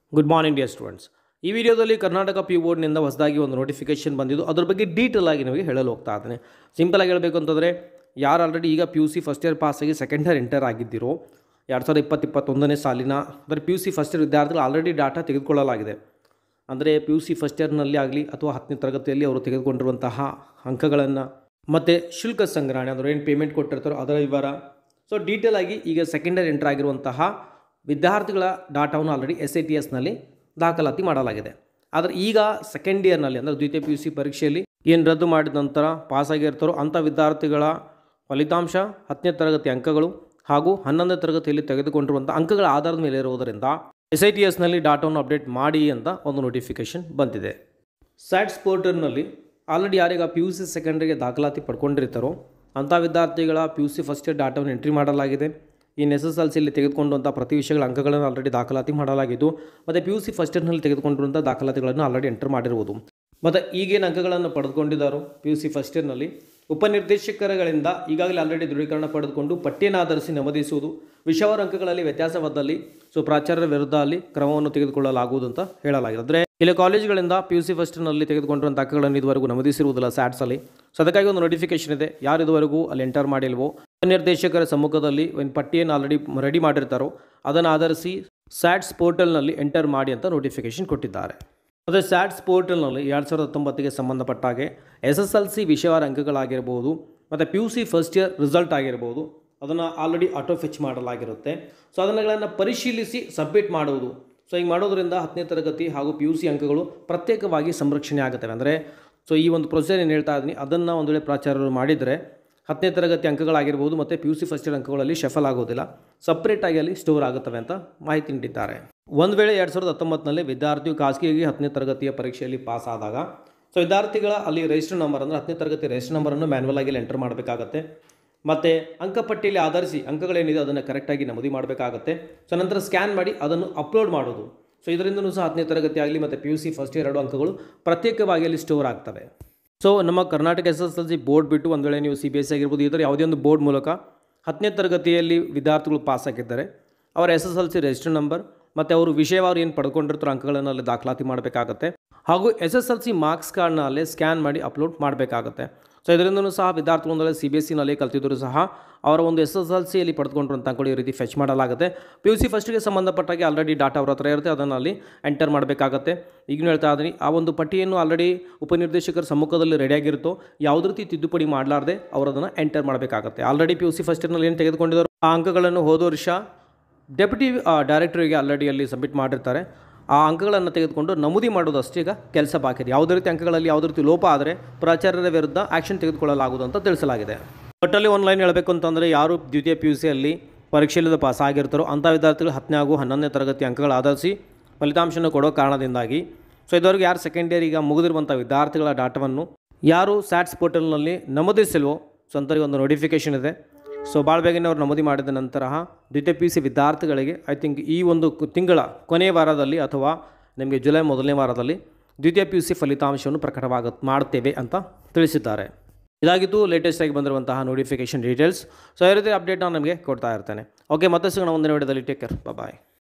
good morning dear students ಈ ವಿಡಿಯೋದಲ್ಲಿ Karnataka P ಬೋರ್ಡ್ನಿಂದ ಹೊಸದಾಗಿ ಒಂದು ನೋಟಿಫಿಕೇಶನ್ ಬಂದಿದ್ದು ಅದ್ರ ಬಗ್ಗೆ ಡೀಟೇಲ್ ಆಗಿ ನಿಮಗೆ ಹೇಳಲು ಹೋಗ್ತಾ ಇದ್ದೇನೆ ಸಿಂಪಲಾಗಿ ಹೇಳಬೇಕು ಅಂತಂದರೆ ಯಾರು ಆಲ್ರೆಡಿ ಈಗ P U C first year ಪಾಸಾಗಿ ಸೆಕೆಂಡ್ ಇಯರ್ ಎಂಟರ್ ಆಗಿದ್ದೀರೋ ಎರಡು ಸಾವಿರದ ಇಪ್ಪತ್ತು ಇಪ್ಪತ್ತೊಂದನೇ ಸಾಲಿನ ಅಂದರೆ P U C first year ವಿದ್ಯಾರ್ಥಿಗಳು ಆಲ್ರೆಡಿ ಡಾಟಾ ತೆಗೆದುಕೊಳ್ಳಲಾಗಿದೆ ಅಂದರೆ ಪಿ ಯು ಸಿ ಫಸ್ಟ್ ಇಯರ್ನಲ್ಲಿ ಆಗಲಿ ಅಥವಾ ಹತ್ತನೇ ತರಗತಿಯಲ್ಲಿ ಅವರು ತೆಗೆದುಕೊಂಡಿರುವಂತಹ ಅಂಕಗಳನ್ನು ಮತ್ತು ಶುಲ್ಕ ಸಂಗ್ರಹಣೆ ಅಂದರೆ ಏನು ಪೇಮೆಂಟ್ ಕೊಟ್ಟಿರ್ತಾರೋ ಅದರ ವಿವರ ಸೊ ಡೀಟೇಲ್ ಆಗಿ ಈಗ ಸೆಕೆಂಡ್ ಇಯರ್ ಎಂಟರ್ ಆಗಿರುವಂತಹ ವಿದ್ಯಾರ್ಥಿಗಳ ಡಾಟಾವನ್ನು ಆಲ್ರೆಡಿ ಎಸ್ ಐ ಟಿ ಎಸ್ನಲ್ಲಿ ದಾಖಲಾತಿ ಮಾಡಲಾಗಿದೆ ಆದರೆ ಈಗ ಸೆಕೆಂಡ್ ಇಯರ್ನಲ್ಲಿ ಅಂದರೆ ದ್ವಿತೀಯ ಪಿ ಯು ಸಿ ಪರೀಕ್ಷೆಯಲ್ಲಿ ಏನು ರದ್ದು ಮಾಡಿದ ನಂತರ ಪಾಸಾಗಿರ್ತಾರೋ ಅಂಥ ವಿದ್ಯಾರ್ಥಿಗಳ ಫಲಿತಾಂಶ ಹತ್ತನೇ ತರಗತಿ ಅಂಕಗಳು ಹಾಗೂ ಹನ್ನೊಂದನೇ ತರಗತಿಯಲ್ಲಿ ತೆಗೆದುಕೊಂಡಿರುವಂಥ ಅಂಕಗಳ ಆಧಾರದ ಮೇಲೆ ಇರುವುದರಿಂದ ಎಸ್ ಐ ಟಿ ಎಸ್ನಲ್ಲಿ ಡಾಟಾವನ್ನು ಅಪ್ಡೇಟ್ ಮಾಡಿ ಅಂತ ಒಂದು ನೋಟಿಫಿಕೇಷನ್ ಬಂದಿದೆ ಸ್ಯಾಟ್ಸ್ ಪೋರ್ಟಲ್ನಲ್ಲಿ ಆಲ್ರೆಡಿ ಯಾರೀಗ ಪಿ ಯು ಸಿ ಸೆಕೆಂಡ್ರಿಗೆ ದಾಖಲಾತಿ ಪಡ್ಕೊಂಡಿರ್ತಾರೋ ಅಂಥ ವಿದ್ಯಾರ್ಥಿಗಳ P U C first year ಡಾಟಾವನ್ನು ಎಂಟ್ರಿ ಮಾಡಲಾಗಿದೆ ಇನ್ನು ಎಸ್ ಎಸ್ ಎಲ್ ಸಿಯಲ್ಲಿ ತೆಗೆದುಕೊಂಡಂಥ ಪ್ರತಿ ವಿಷಯಗಳ ಅಂಕಗಳನ್ನು ಆಲ್ರೆಡಿ ದಾಖಲಾತಿ ಮಾಡಲಾಗಿದ್ದು ಮತ್ತು ಪಿ ಯು ಸಿ ಫಸ್ಟ್ ಇಯರ್ನಲ್ಲಿ ತೆಗೆದುಕೊಂಡಿರುವಂಥ ದಾಖಲಾತಿಗಳನ್ನು ಆಲ್ರೆಡಿ ಎಂಟರ್ ಮಾಡಿರುವುದು ಮತ್ತು ಈಗೇನು ಅಂಕಗಳನ್ನು ಪಡೆದುಕೊಂಡಿದ್ದಾರೋ ಪಿ ಯು ಸಿ ಫಸ್ಟ್ ಇಯರ್ನಲ್ಲಿ ಉಪನಿರ್ದೇಶಕರುಗಳಿಂದ ಈಗಾಗಲೇ ಆಲ್ರೆಡಿ ದೃಢೀಕರಣ ಪಡೆದುಕೊಂಡು ಪಟ್ಟಿಯನ್ನು ಆಧರಿಸಿ ನಮೂದಿಸುವುದು ವಿಷಯವಾರ ಅಂಕಗಳಲ್ಲಿ ವ್ಯತ್ಯಾಸವಾದಲ್ಲಿ ಸೊ ಪ್ರಾಚಾರ್ಯರ ವಿರುದ್ಧ ಅಲ್ಲಿ ಕ್ರಮವನ್ನು ತೆಗೆದುಕೊಳ್ಳಲಾಗುವುದು ಅಂತ ಹೇಳಲಾಗಿದೆ ಅಂದರೆ ಇಲ್ಲಿ ಕಾಲೇಜುಗಳಿಂದ ಪಿ ಯು ಸಿ ಫಸ್ಟ್ನಲ್ಲಿ ತೆಗೆದುಕೊಂಡಿರುವಂಥ ಅಂಕಗಳನ್ನು ಇದುವರೆಗೂ ನಮೂದಿಸಿರುವುದಿಲ್ಲ ಸ್ಯಾಟ್ಸಲ್ಲಿ ಸೊ ಅದಕ್ಕಾಗಿ ಒಂದು ನೋಟಿಫಿಕೇಶನ್ ಇದೆ ಯಾರು ಇದುವರೆಗೂ ಅಲ್ಲಿ ಎಂಟರ್ ಮಾಡಿಲ್ವೋ ನಿರ್ದೇಶಕರ ಸಮ್ಮುಖದಲ್ಲಿ ಒಂದು ಪಟ್ಟಿಯನ್ನು ಆಲ್ರೆಡಿ ರೆಡಿ ಮಾಡಿರ್ತಾರೋ ಅದನ್ನು ಆಧರಿಸಿ ಸ್ಯಾಟ್ಸ್ ಪೋರ್ಟಲ್ನಲ್ಲಿ ಎಂಟರ್ ಮಾಡಿ ಅಂತ ನೋಟಿಫಿಕೇಶನ್ ಕೊಟ್ಟಿದ್ದಾರೆ ಮತ್ತು ಸ್ಯಾಟ್ಸ್ ಪೋರ್ಟಲ್ನಲ್ಲಿ ಎರಡು ಸಾವಿರದ ಹತ್ತೊಂಬತ್ತಿಗೆ ಸಂಬಂಧಪಟ್ಟ ಹಾಗೆ ಎಸ್ ಎಸ್ ಎಲ್ ಸಿ ವಿಷಯವಾರ ಅಂಕಗಳಾಗಿರ್ಬೋದು ಮತ್ತು P U C first year result ಆಗಿರ್ಬೋದು ಅದನ್ನು ಆಲ್ರೆಡಿ ಆಟೋ ಫೆಚ್ ಮಾಡಲಾಗಿರುತ್ತೆ ಸೊ ಅದನ್ನುಗಳನ್ನು ಪರಿಶೀಲಿಸಿ ಸಬ್ಮಿಟ್ ಮಾಡುವುದು ಸೊ ಹಿಂಗೆ ಮಾಡೋದ್ರಿಂದ ಹತ್ತನೇ ತರಗತಿ ಹಾಗೂ ಪಿ ಯು ಸಿ ಅಂಕಗಳು ಪ್ರತ್ಯೇಕವಾಗಿ ಸಂರಕ್ಷಣೆ ಆಗುತ್ತವೆ ಅಂದರೆ ಸೊ ಈ ಒಂದು ಪ್ರೊಸೀಜರ್ ಏನು ಹೇಳ್ತಾ ಇದ್ದೀನಿ ಅದನ್ನು ಒಂದು ವೇಳೆ ಪ್ರಾಚಾರ್ಯರು ಮಾಡಿದರೆ ಹತ್ತನೇ ತರಗತಿ ಅಂಕಗಳಾಗಿರ್ಬೋದು ಮತ್ತು P U C first year ಅಂಕಗಳಲ್ಲಿ ಶಫಲ್ ಆಗೋದಿಲ್ಲ ಸಪ್ರೇಟಾಗಿ ಅಲ್ಲಿ ಸ್ಟೋರ್ ಆಗುತ್ತವೆ ಅಂತ ಮಾಹಿತಿ ನೀಡಿದ್ದಾರೆ ಒಂದು ವೇಳೆ ಎರಡು ಸಾವಿರದ ಹತ್ತೊಂಬತ್ತರಲ್ಲಿ ವಿದ್ಯಾರ್ಥಿಯು ಖಾಸಗಿಯಾಗಿ ಹತ್ತನೇ ತರಗತಿಯ ಪರೀಕ್ಷೆಯಲ್ಲಿ ಪಾಸ್ ಆದಾಗ ಸೊ ವಿದ್ಯಾರ್ಥಿಗಳ ಅಲ್ಲಿ ರಿಜಿಸ್ಟರ್ ನಂಬರ್ ಅಂದರೆ ಹತ್ತನೇ ತರಗತಿ ರಿಜಿಸ್ಟರ್ ನಂಬರನ್ನು ಮ್ಯಾನ್ಯಲ್ ಆಗಿ ಎಂಟರ್ ಮಾಡಬೇಕಾಗತ್ತೆ ಮತ್ತು ಅಂಕಪಟ್ಟಿಯಲ್ಲಿ ಆಧರಿಸಿ ಅಂಕಗಳೇನಿದೆ ಅದನ್ನು ಕರೆಕ್ಟಾಗಿ ನಮೂದಿ ಮಾಡಬೇಕಾಗತ್ತೆ ಸೊ ನಂತರ ಸ್ಕ್ಯಾನ್ ಮಾಡಿ ಅದನ್ನು ಅಪ್ಲೋಡ್ ಮಾಡೋದು ಸೊ ಇದರಿಂದನೂ ಸಹ ಹತ್ತನೇ ತರಗತಿ ಆಗಲಿ ಮತ್ತು P U C first year ಎರಡು ಅಂಕಗಳು ಪ್ರತ್ಯೇಕವಾಗಿ ಅಲ್ಲಿ ಸ್ಟೋರ್ ಆಗ್ತವೆ ಸೊ ನಮ್ಮ Karnataka S S L C board ಬಿಟ್ಟು ಒಂದು ವೇಳೆ ನೀವು ಸಿ ಬಿ ಎಸ್ ಸಿ ಆಗಿರ್ಬೋದು ಈ ಥರ ಯಾವುದೇ ಒಂದು ಬೋರ್ಡ್ ಮೂಲಕ ಹತ್ತನೇ ತರಗತಿಯಲ್ಲಿ ವಿದ್ಯಾರ್ಥಿಗಳು ಪಾಸ್ ಆಗಿದ್ದಾರೆ ಅವರ S S L C register number ಮತ್ತು ಅವರು ವಿಷಯವಾರು ಏನು ಪಡ್ಕೊಂಡಿರ್ತಾರೋ ಅಂಕಗಳನ್ನು ಅಲ್ಲಿ ದಾಖಲಾತಿ ಮಾಡಬೇಕಾಗತ್ತೆ ಹಾಗೂ S S L C marks ಕಾರ್ಡ್ನ ಅಲ್ಲೇ ಸ್ಕ್ಯಾನ್ ಮಾಡಿ ಅಪ್ಲೋಡ್ ಮಾಡಬೇಕಾಗತ್ತೆ ಸೊ ಇದರಿಂದಲೂ ಸಹ ವಿದ್ಯಾರ್ಥಿಗಳೊಂದರಲ್ಲಿ ಸಿ ಬಿ ಎಸ್ ಸಿನಲ್ಲಿ ಕಲ್ತಿದ್ದರೂ ಸಹ ಅವರ ಒಂದು ಎಸ್ ಎಸ್ ಎಲ್ ಸಿಯಲ್ಲಿ ಪಡೆದುಕೊಂಡಿರುವಂಥ ಅಂಕಗಳು ಈ ರೀತಿ ಫೆಚ್ ಮಾಡಲಾಗುತ್ತೆ ಪಿ ಯು ಸಿ ಫಸ್ಟಿಗೆ ಸಂಬಂಧಪಟ್ಟಾಗೆ ಆಲ್ರೆಡಿ ಡಾಟಾ ಅವ್ರ ಹತ್ರ ಇರುತ್ತೆ ಅದನ್ನು ಅಲ್ಲಿ ಎಂಟರ್ ಮಾಡಬೇಕಾಗತ್ತೆ ಈಗಲೂ ಹೇಳ್ತಾ ಇದ್ದೀನಿ ಆ ಒಂದು ಪಟ್ಟಿಯನ್ನು ಆಲ್ರೆಡಿ ಉಪನಿರ್ದೇಶಕರ ಸಮ್ಮುಖದಲ್ಲಿ ರೆಡಿಯಾಗಿರುತ್ತೋ ಯಾವುದೇ ರೀತಿ ತಿದ್ದುಪಡಿ ಮಾಡಲಾರ್ದೆ ಅವರು ಅದನ್ನು ಎಂಟರ್ ಮಾಡಬೇಕಾಗತ್ತೆ already P U C first ಇಯರ್ನಲ್ಲಿ ಏನು ತೆಗೆದುಕೊಂಡಿದ್ದಾರೋ ಆ ಅಂಕಗಳನ್ನು ಹೋದ ವರ್ಷ ಡೆಪ್ಯೂಟಿ ಡೈರೆಕ್ಟರಿಗೆ ಆಲ್ರೆಡಿ ಅಲ್ಲಿ ಸಬ್ಮಿಟ್ ಮಾಡಿರ್ತಾರೆ ಆ ಅಂಕಗಳನ್ನು ತೆಗೆದುಕೊಂಡು ನಮೂದಿ ಮಾಡೋದಷ್ಟೇ ಈಗ ಕೆಲಸ ಬಾಕಿ ಇದೆ ಯಾವುದೇ ರೀತಿ ಅಂಕಗಳಲ್ಲಿ ಯಾವುದೇ ರೀತಿ ಲೋಪ ಆದರೆ ಪ್ರಾಚಾರ್ಯರ ವಿರುದ್ಧ ಆ್ಯಕ್ಷನ್ ತೆಗೆದುಕೊಳ್ಳಲಾಗುವುದು ಅಂತ ತಿಳಿಸಲಾಗಿದೆ ಒಟ್ಟಲ್ಲಿ ಆನ್ಲೈನ್ ಹೇಳಬೇಕು ಅಂತಂದರೆ ಯಾರು ದ್ವಿತೀಯ ಪಿ ಯು ಸಿಯಲ್ಲಿ ಪರೀಕ್ಷೆಯಲ್ಲಿ ಪಾಸ್ ಆಗಿರ್ತಾರೋ ಅಂಥ ವಿದ್ಯಾರ್ಥಿಗಳು ಹತ್ತನೇ ಹಾಗೂ ಹನ್ನೊಂದನೇ ತರಗತಿ ಅಂಕಗಳು ಆಧರಿಸಿ ಫಲಿತಾಂಶನ ಕೊಡೋ ಕಾರಣದಿಂದಾಗಿ ಸೊ ಇದುವರೆಗೂ ಯಾರು ಸೆಕೆಂಡ್ ಇಯರ್ ಈಗ ಮುಗಿದಿರುವಂಥ ವಿದ್ಯಾರ್ಥಿಗಳ ಡಾಟಾವನ್ನು ಯಾರು ಸ್ಯಾಟ್ಸ್ ಪೋರ್ಟಲ್ನಲ್ಲಿ ನಮೂದಿಸಿಲ್ವೋ ಸೊ ಅಂಥವ್ರಿಗೆ ಒಂದು ನೋಟಿಫಿಕೇಷನ್ ಇದೆ ಸೊ ಭಾಳ ಬೇಗನೆ ಅವ್ರು ನಮೂದಿ ಮಾಡಿದ ನಂತರ ದ್ವಿತೀಯ ಪಿ ಯು ಸಿ ವಿದ್ಯಾರ್ಥಿಗಳಿಗೆ ಐ ಥಿಂಕ್ ಈ ಒಂದು ಕು- ತಿಂಗಳ ಕೊನೆಯ ವಾರದಲ್ಲಿ ಅಥವಾ ನಿಮಗೆ ಜುಲೈ ಮೊದಲನೇ ವಾರದಲ್ಲಿ ದ್ವಿತೀಯ ಪಿ ಯು ಸಿ ಫಲಿತಾಂಶವನ್ನು ಪ್ರಕಟವಾಗ ಮಾಡ್ತೇವೆ ಅಂತ ತಿಳಿಸಿದ್ದಾರೆ ಇದಾಗಿತ್ತು ಲೇಟೆಸ್ಟ್ ಆಗಿ ಬಂದಿರುವಂತಹ ನೋಟಿಫಿಕೇಷನ್ ಡೀಟೇಲ್ಸ್ ಸೊ ಈ ರೀತಿ ಅಪ್ಡೇಟ್ ನಾನು ನಿಮಗೆ ಕೊಡ್ತಾ ಇರ್ತೇನೆ ಓಕೆ ಮತ್ತೆ ಸಿಗೋಣ ಒಂದಿನ ವಿಡಿಯೋದಲ್ಲಿ ಟೇಕ್ ಕೇರ್ ಬಾಯ್